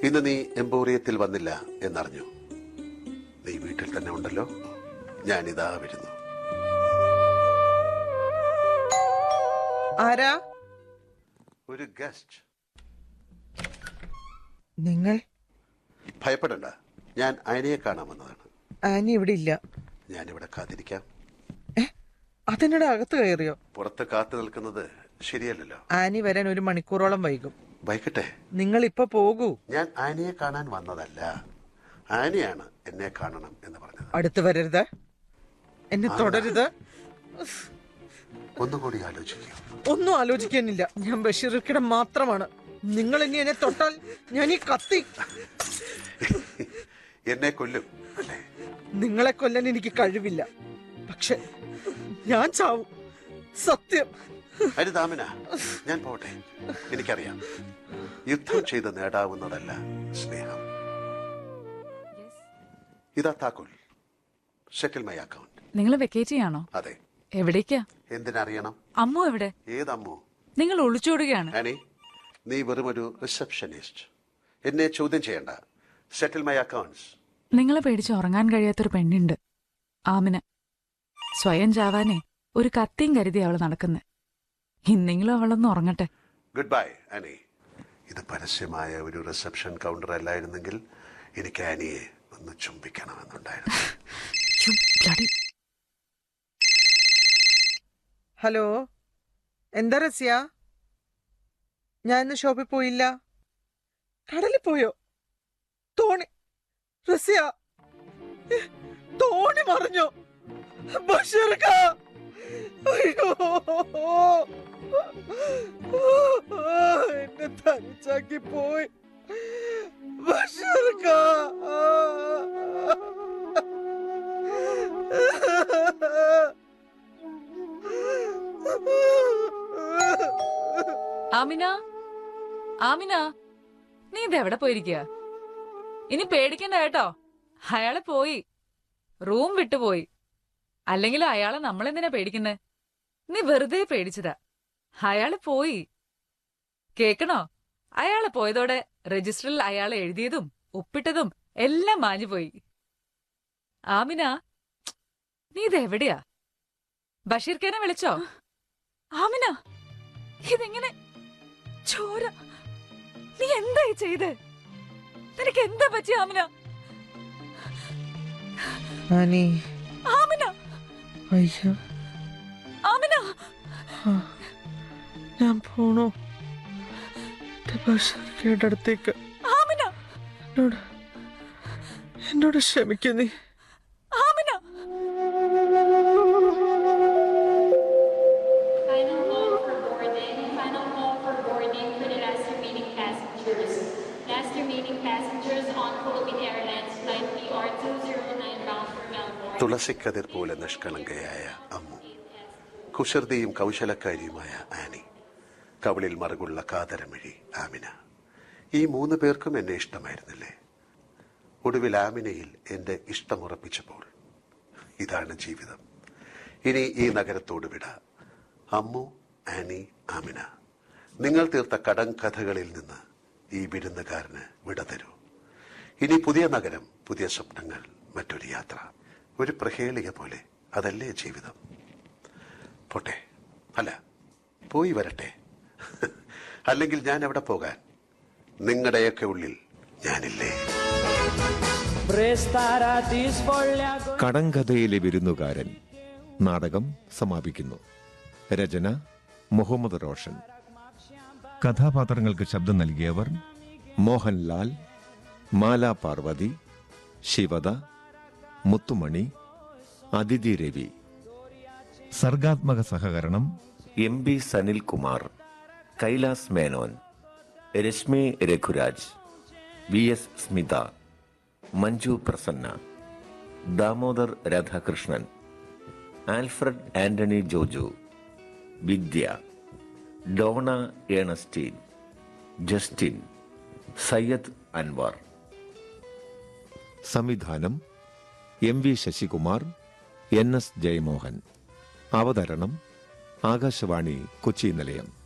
ഇന്ന് നീ എംപോറിയത്തിൽ വന്നില്ല എന്നറിഞ്ഞു നീ വീട്ടിൽ തന്നെ ഉണ്ടല്ലോ ഞാനിതാ വരുന്നു ആരാ ഒരു ഗസ്റ്റ് നിങ്ങൾ ഭയപ്പെടണ്ട ഞാൻ അയനയെ കാണാൻ വന്നതാണ് ആനി ഇവിടെ ഇല്ല ഞാനിവിടെ കാത്തിരിക്കാം ഏ അതിനിടെ അകത്ത് കയറിയോ പുറത്ത് കാത്തു നിൽക്കുന്നത് ശരിയല്ലല്ലോ ആനി വരാൻ ഒരു മണിക്കൂറോളം വൈകും വൈകട്ടെ നിങ്ങൾ ഇപ്പൊ പോകൂ ഞാൻ ആനയെ കാണാൻ വന്നതല്ല ആനയാണ് എന്നെ കാണണം എന്ന് പറഞ്ഞത് അടുത്ത് വരരുത് എന്നെ തുടരുത് ഒന്നുകൂടി ആലോചിക്കൂ ഒന്നും ആലോചിക്കാനില്ല ഞാൻ ബഷീർക്കിടെ മാത്രമാണ് നിങ്ങൾ ഇനി എന്നെ തൊട്ടാൽ ഞാൻ ഈ കത്തി എന്നെ കൊല്ലും അല്ലേ നിങ്ങളെ കൊല്ലാൻ എനിക്ക് കഴിവില്ല പക്ഷെ ഞാൻ ചാവും സത്യം ഹരിതാമന ഞാൻ പോട്ടെ എനിക്കറിയാം യുദ്ധം ചെയ്ത് നേടാവുന്നതല്ല സ്നേഹം ഇതാ താക്കോൽ സെറ്റിൽ മൈ അക്കൗണ്ട് നിങ്ങൾ വെക്കേറ്റ് ചെയ്യാണോ അതെ എവിടേക്കാ എന്തിനറിയണം അമ്മു എവിടെ ഏതമ്മോ നിങ്ങൾ ഒളിച്ചോടുകയാണ് ആനി നീ വെറുമൊരു റിസപ്ഷനിസ്റ്റ് എന്നെ ചോദ്യം ചെയ്യണ്ട സെറ്റിൽ മൈ അക്കൗണ്ട്സ് നിങ്ങളെ പേടിച്ച് ഉറങ്ങാൻ കഴിയാത്തൊരു പെണ്ണുണ്ട് ആമിന സ്വയം ചാവാനേ ഒരു കത്തിയും കരുതി അവള് നടക്കുന്നെ ഇന്നെങ്കിലും അവളൊന്ന് ഉറങ്ങട്ടെ ഗുഡ് ബൈ ആനി ഇത് പരസ്യമായ ഒരു റിസപ്ഷൻ കൗണ്ടർ അല്ലായിരുന്നെങ്കിൽ എനിക്ക് ആനിയെ ഒന്ന് ചുംബിക്കണമെന്നുണ്ടായിരുന്നു ഛു, bloody. ഹലോ എന്താ റസ്യ ഞാൻ ഇന്ന് ഷോപ്പിൽ പോയില്ല കടലിൽ പോയോ തോണി റസ്യ ഏ, തോണി മറിഞ്ഞോ ബഷീർക്ക അയ്യോ എന്നെ തനിച്ചാക്കി പോയി ബഷീർക്ക ആമിന ആമിന നീ ഇതെവിടെ പോയിരിക്കുക ഇനി പേടിക്കണ്ട കേട്ടോ അയാളെ പോയി റൂം വിട്ടുപോയി അല്ലെങ്കിലും അയാളെ നമ്മളെന്തിനാ പേടിക്കുന്നേ നീ വെറുതെ പേടിച്ചതാ അയാള് പോയി കേക്കണോ അയാളെ പോയതോടെ രജിസ്റ്ററിൽ അയാൾ എഴുതിയതും ഒപ്പിട്ടതും എല്ലാം മാഞ്ഞുപോയി ആമിന നീ ഇതെവിടെയാ ബഷീർക്കേനെ വിളിച്ചോ ആമിന ഇതെങ്ങനെ ചോര നീ എന്തായി ചെയ്ത് നിനക്ക് എന്താ പറ്റി ആമിന ആനി ആമിന അയ്യോ ആമിന ആ, ഞാൻ പോണു എന്റെ ബഷീർക്കയുടെ അടുത്തേക്ക് ആമിന എന്നോട് എന്നോട് ക്ഷമിക്കൂ നീ Amina Final call for boarding. Final call for boarding for the last remaining passengers. Last remaining passengers on Philippine Airlines flight PR209 bound for Melbourne. തുളസിക്കതിർ പോലെ നിഷ്കളങ്കയായ അമ്മു കുസൃതിയും കൗശലക്കാരിയുമായ ആനി കവിളിൽ മറുകുള്ള കാതരമിഴി ആമിന ഈ മൂന്ന് പേർക്കും എന്നെ ഇഷ്ടമായിരുന്നില്ലേ ഒടുവിൽ ആമിനയിൽ എന്റെ ഇഷ്ടമുറപ്പിച്ചപ്പോൾ ഇതാണ് ജീവിതം ഇനി ഈ നഗരത്തോട് വിട അമ്മു ആനി ആമിന നിങ്ങൾ തീർത്ത കടം കഥകളിൽ നിന്ന് ഈ വിരുന്നുകാരന് വിട തരൂ ഇനി പുതിയ നഗരം പുതിയ സ്വപ്നങ്ങൾ മറ്റൊരു യാത്ര ഒരു പ്രഹേളിക പോലെ അതല്ലേ ജീവിതം പോട്ടെ അല്ല പോയി വരട്ടെ അല്ലെങ്കിൽ ഞാൻ എവിടെ പോകാൻ നിങ്ങളുടെയൊക്കെ ഉള്ളിൽ ഞാനില്ലേ കടങ്കഥയിലെ വിരുന്നുകാരൻ നാടകം സമാപിക്കുന്നു രചന മുഹമ്മദ് റോഷൻ കഥാപാത്രങ്ങൾക്ക് ശബ്ദം നൽകിയവർ മോഹൻലാൽ മാല പാർവതി ശിവദ മുത്തുമണി അതിഥി രവി സർഗാത്മക സഹകരണം M B Sanilkumar Kailas Menon Reshmi Raghuraj V S Smitha Manju Prasanna Damodar Radhakrishnan Alfred Antony Joju Vidya Dona Ernestine Justin Syed Anwar സംവിധാനം M V Sasikumar N S Jayamohan അവതരണം ആകാശവാണി കൊച്ചി നിലയം